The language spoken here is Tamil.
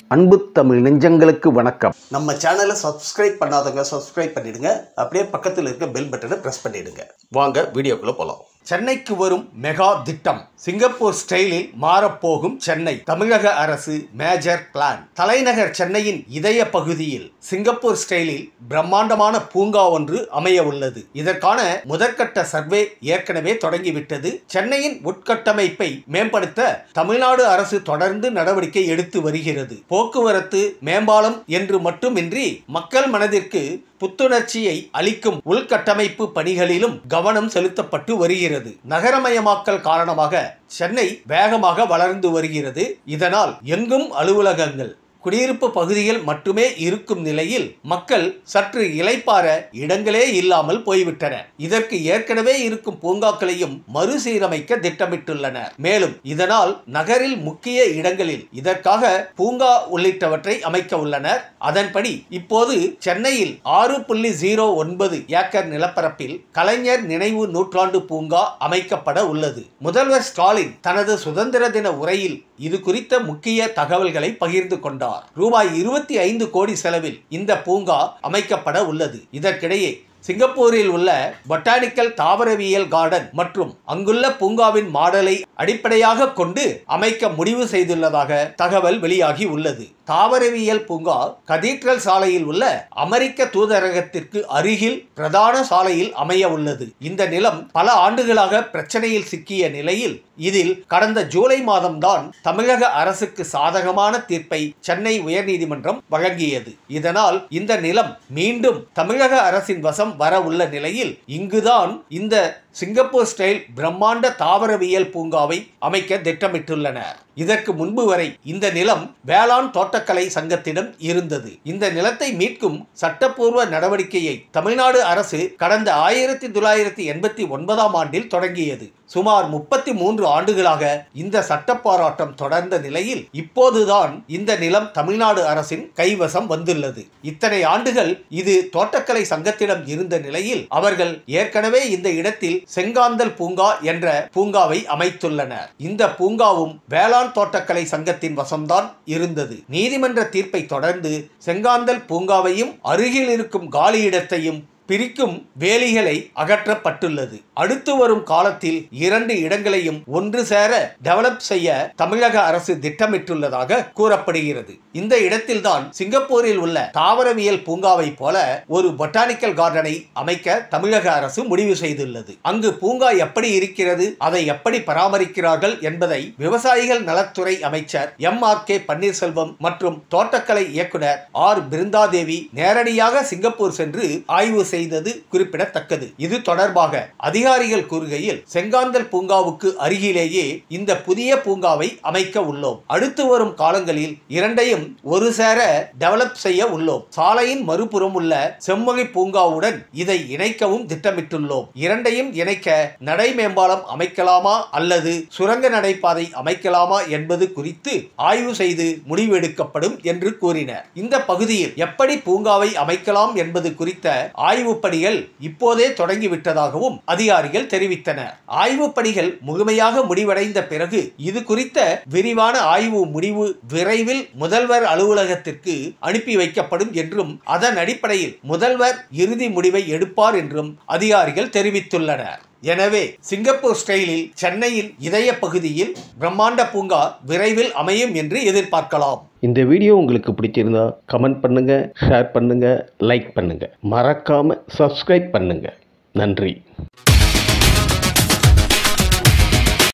அன்பு தமிழ் நெஞ்சங்களுக்கு வணக்கம் நம்ம சேனலை சப்ஸ்கிரைப் பண்ணாதவங்க சப்ஸ்கிரைப் பண்ணிடுங்க அப்படியே பக்கத்தில் இருக்க பெல் பட்டனை ப்ரெஸ் பண்ணிடுங்க வாங்க வீடியோக்குள்ள போகலாம் சென்னைக்கு வரும் மெகா திட்டம் சிங்கப்பூர் ஸ்டைலில் மாறப்போகும் சென்னை தமிழக அரசு மேஜர் பிளான் தலைநகர் சென்னையின் இதய பகுதியில் சிங்கப்பூர் ஸ்டைலில் பிரம்மாண்டமான பூங்கா ஒன்று அமைய உள்ளது இதற்கான முதற்கட்ட சர்வே ஏற்கனவே தொடங்கிவிட்டது சென்னையின் உட்கட்டமைப்பை மேம்படுத்த தமிழ்நாடு அரசு தொடர்ந்து நடவடிக்கை எடுத்து வருகிறது போக்குவரத்து மேம்பாலம் என்று மட்டுமின்றி மக்கள் மனதிற்கு புத்துணர்ச்சியை அளிக்கும் உள்கட்டமைப்பு பணிகளிலும் கவனம் செலுத்தப்பட்டு வருகிறது நகரமயமாக்கல் காரணமாக சென்னை வேகமாக வளர்ந்து வருகிறது இதனால் எங்கும் அலுவலகங்கள் குடியிருப்பு பகுதிகள் மட்டுமே இருக்கும் நிலையில் மக்கள் சற்று இளைப்பாற இடங்களே இல்லாமல் போய்விட்டன இதற்கு ஏற்கனவே இருக்கும் பூங்காக்களையும் மறுசீரமைக்க திட்டமிட்டுள்ளனர் மேலும் இதனால் நகரில் முக்கிய இடங்களில் இதற்காக பூங்கா உள்ளிட்டவற்றை அமைக்க உள்ளனர் அதன்படி இப்போது சென்னையில் ஆறு புள்ளி ஜீரோ ஒன்பது ஏக்கர் நிலப்பரப்பில் கலைஞர் நினைவு நூற்றாண்டு பூங்கா அமைக்கப்பட உள்ளது முதல்வர் ஸ்டாலின் தனது சுதந்திர தின உரையில் இது குறித்த முக்கிய தகவல்களை பகிர்ந்து கொண்டார் ரூபாய் இருபத்தி ஐந்து கோடி செலவில் இந்த பூங்கா அமைக்கப்பட உள்ளது இதற்கிடையே சிங்கப்பூரில் உள்ள பொட்டானிக்கல் தாவரவியல் கார்டன் மற்றும் அங்குள்ள பூங்காவின் மாடலை அடிப்படையாக கொண்டு அமைக்க முடிவு செய்துள்ளதாக தகவல் வெளியாகி உள்ளது தாவரவியல் பூங்கா கதீட்ரல் சாலையில் உள்ள அமெரிக்க தூதரகத்திற்கு அருகில் பிரதான சாலையில் அமைய உள்ளது இந்த நிலம் பல ஆண்டுகளாக பிரச்சனையில் சிக்கிய நிலையில் இதில் கடந்த ஜூலை மாதம்தான் தமிழக அரசுக்கு சாதகமான தீர்ப்பை சென்னை உயர்நீதிமன்றம் வழங்கியது இதனால் இந்த நிலம் மீண்டும் தமிழக அரசின் வசம் வர உள்ள நிலையில் இங்குதான் இந்த சிங்கப்பூர் ஸ்டைல் பிரம்மாண்ட தாவரவியல் பூங்காவை அமைக்க திட்டமிட்டுள்ளனர் இதற்கு முன்பு வரை இந்த நிலம் வேளாண் தோட்டக்கலை சங்கத்திடம் இருந்தது இந்த நிலத்தை மீட்கும் சட்டப்பூர்வ நடவடிக்கையை தமிழ்நாடு அரசு கடந்த ஆயிரத்தி தொள்ளாயிரத்தி எண்பத்தி ஒன்பதாம் ஆண்டில் தொடங்கியது சுமார் முப்பத்தி மூன்று ஆண்டுகளாக இந்த சட்ட போராட்டம் தொடர்ந்த நிலையில் இப்போதுதான் இந்த நிலம் தமிழ்நாடு அரசின் கைவசம் வந்துள்ளது இத்தனை ஆண்டுகள் இது தோட்டக்கலை சங்கத்திடம் இருந்த நிலையில் அவர்கள் ஏற்கனவே இந்த இடத்தில் செங்காந்தல் பூங்கா என்ற பூங்காவை அமைத்துள்ளனர் இந்த பூங்காவும் வேளாண் தோட்டக்கலை சங்கத்தின் வசம்தான் இருந்தது நீதிமன்ற தீர்ப்பை தொடர்ந்து செங்காந்தல் பூங்காவையும் அருகில் இருக்கும் காலியிடத்தையும் பிரிக்கும் வேலிகளை அகற்றப்பட்டுள்ளது அடுத்து வரும் காலத்தில் இரண்டு இடங்களையும் ஒன்று சேர டெவலப் செய்ய தமிழக அரசு திட்டமிட்டுள்ளதாக கூறப்படுகிறது இந்த இடத்தில்தான் சிங்கப்பூரில் உள்ள தாவரவியல் பூங்காவை போல ஒரு பொட்டானிக்கல் கார்டனை அமைக்க தமிழக அரசு முடிவு செய்துள்ளது அங்கு பூங்கா எப்படி இருக்கிறது அதை எப்படி பராமரிக்கிறார்கள் என்பதை விவசாயிகள் நலத்துறை அமைச்சர் எம் ஆர் கே பன்னீர்செல்வம் மற்றும் தோட்டக்கலை இயக்குனர் ஆர் பிருந்தாதேவி நேரடியாக சிங்கப்பூர் சென்று ஆய்வு செய்தது குறிப்பிடத்தக்கது இது தொடர்பாக அதிகாரிகள் கூறுகையில் செங்காந்தல் பூங்காவுக்கு அருகிலேயே இந்த புதிய பூங்காவை அமைக்க உள்ளோம் அடுத்து வரும் காலங்களில் இரண்டையும் ஒரு சேர டெவலப் செய்ய உள்ளோம் சாலையின் மறுபுறம் உள்ள செம்மொழி பூங்காவுடன் இதை இணைக்கவும் திட்டமிட்டுள்ளோம் இரண்டையும் இணைக்க நடை மேம்பாலம் அமைக்கலாமா அல்லது சுரங்க நடைபாதை அமைக்கலாமா என்பது குறித்து ஆய்வு செய்து முடிவெடுக்கப்படும் என்று கூறினர் இந்த பகுதியில் எப்படி பூங்காவை அமைக்கலாம் என்பது குறித்த ஆய்வு பணிகள் இப்போதே தொடங்கிவிட்டதாகவும் அதிகாரிகள் தெரிவித்தனர் ஆய்வு பணிகள் முழுமையாக முடிவடைந்த பிறகு இது குறித்த விரிவான ஆய்வு முடிவு விரைவில் முதல்வர் அலுவலகத்திற்கு அனுப்பி வைக்கப்படும் என்றும் அதன் அடிப்படையில் முதல்வர் இறுதி முடிவை எடுப்பார் என்றும் அதிகாரிகள் தெரிவித்துள்ளனர் எனவே சிங்கப்பூர் ஸ்டைலில் சென்னையின் இதய பகுதியில் பிரம்மாண்ட பூங்கா விரைவில் அமையும் என்று எதிர்பார்க்கலாம் இந்த வீடியோ உங்களுக்கு பிடிச்சிருந்தா கமெண்ட் பண்ணுங்க ஷேர் பண்ணுங்க லைக் பண்ணுங்க மறக்காம சப்ஸ்கிரைப் பண்ணுங்க நன்றி